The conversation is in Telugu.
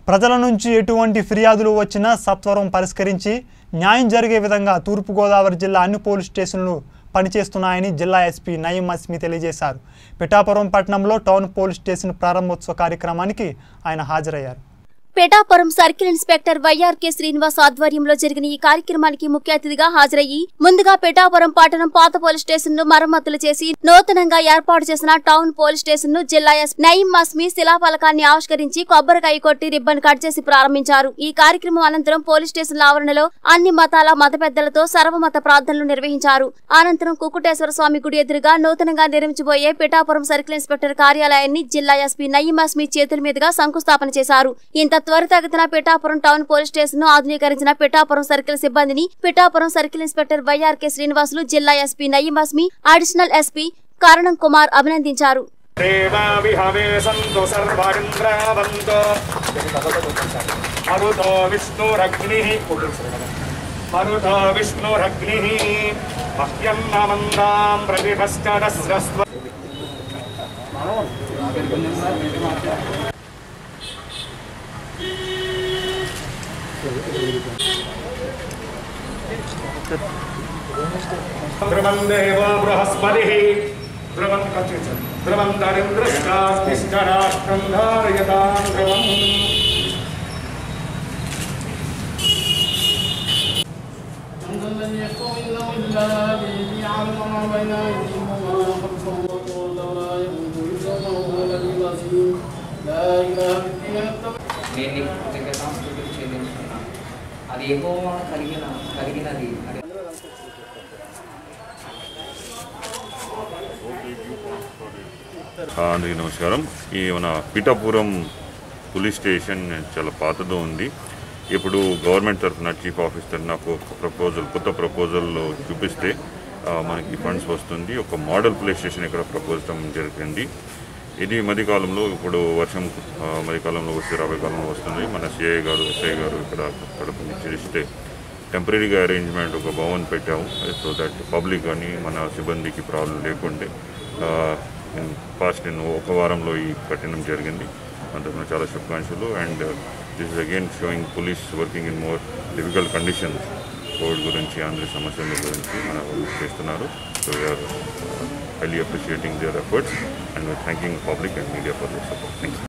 ప్రజల నుంచి ఎటువంటి ఫిర్యాదులు వచ్చినా సత్వరం పరిష్కరించి న్యాయం జరిగే విధంగా తూర్పుగోదావరి జిల్లా అన్ని పోలీస్ స్టేషన్లు పనిచేస్తున్నాయని జిల్లా ఎస్పీ నయీం అస్మి తెలియజేశారు పిఠాపురం పట్టణంలో టౌన్ పోలీస్ స్టేషన్ ప్రారంభోత్సవ కార్యక్రమానికి ఆయన హాజరయ్యారు Pithapuram circle inspector YRK Srinivas ఆధ్వర్యంలో జరిగిన ఈ కార్యక్రమానికి ముఖ్య అతిథిగా హాజరయ్యి ముందుగా పెటాపురం పట్టణం పాత పోలీస్ స్టేషన్ ను మరమ్మతులు చేసి నూతనంగా ఏర్పాటు చేసిన టౌన్ పోలీస్ స్టేషన్ ను జిల్లా ఎస్ నయీం మస్మి శిలాఫలకాన్ని ఆవిష్కరించి కొబ్బరికాయ కొట్టి రిబ్బన్ కట్ చేసి ప్రారంభించారు ఈ కార్యక్రమం అనంతరం పోలీస్ స్టేషన్ ఆవరణలో అన్ని మతాల మత పెద్దలతో సర్వమత ప్రార్థనలు నిర్వహించారు అనంతరం కుక్కుటేశ్వర స్వామి గుడి ఎదురుగా నూతనంగా నిర్మించబోయే పిఠాపురం సర్కిల్ ఇన్స్పెక్టర్ కార్యాలయాన్ని జిల్లా ఎస్పీ నయీం అస్మి చేతుల మీదుగా శంకుస్థాపన చేశారు ఇంత త్వరితగతిన పిఠాపురం టౌన్ పోలీస్ స్టేషన్ ను ఆధునీకరించిన పిఠాపురం సర్కిల్ సిబ్బందిని Pithapuram circle inspector YRK Srinivasulu జిల్లా ఎస్పీ నయీం అస్మి అడిషనల్ ఎస్పీ కరణం కుమార్ అభినందించారు देवाविहवे सन्तु सर्वरिन्द्रावन्तो मरुतो विष्णुरग्निः मरुतो विष्णुरग्निः मह्यं नमन्दां प्रतिपश्चदस्रस्व ध्रुवं देवो बृहस्पतिः ध्रुवं कचित् ध्रुवं दरिन्द्रश्चास्तिश्च राष्ट्रं धारयतां ध्रुवम् لن يستوي إلا به يعلم ما بين أيديهم وما خلفهم وقول لا يموت وهو العلي العظيم لا إله إلا أنت నేను నీకు కృతజ్ఞతాస్తుతులు చెల్లించుకున్నాను అది ఎక్కువ కలిగిన కలిగినది అది ఆ, అందరికీ నమస్కారం ఈ మన పీఠాపురం పోలీస్ స్టేషన్ చాలా పాతదో ఉంది ఇప్పుడు గవర్నమెంట్ తరఫున చీఫ్ ఆఫీసర్ నాకు ఒక ప్రపోజల్ కొత్త ప్రపోజల్ చూపిస్తే ఆ, మనకి ఫండ్స్ వస్తుంది ఒక మోడల్ పోలీస్ స్టేషన్ ఇక్కడ ప్రపోజ్ చేయడం జరిగింది ఇది మధ్యకాలంలో ఇప్పుడు వర్షం ఆ, మధ్యకాలంలో వస్తే రాబోయే కాలంలో వస్తుంది మన సిఐ గారు ఎస్ఐ గారు ఇక్కడ కడప నుంచి చేస్తే టెంపరీగా అరేంజ్మెంట్ ఒక భవన్ పెట్టాము సో దట్ పబ్లిక్ కానీ మన సిబ్బందికి ప్రాబ్లం లేకుండే ఫాస్ట్ నేను ఒక వారంలో ఈ కట్టడం జరిగింది అందుకు చాలా శుభాకాంక్షలు and this is again showing police working in more difficult conditions Covid గురించి అందరి సమస్యల గురించి మన వాళ్ళు చేస్తున్నారు so we're highly appreciating their efforts and thanking public and media for this support thanks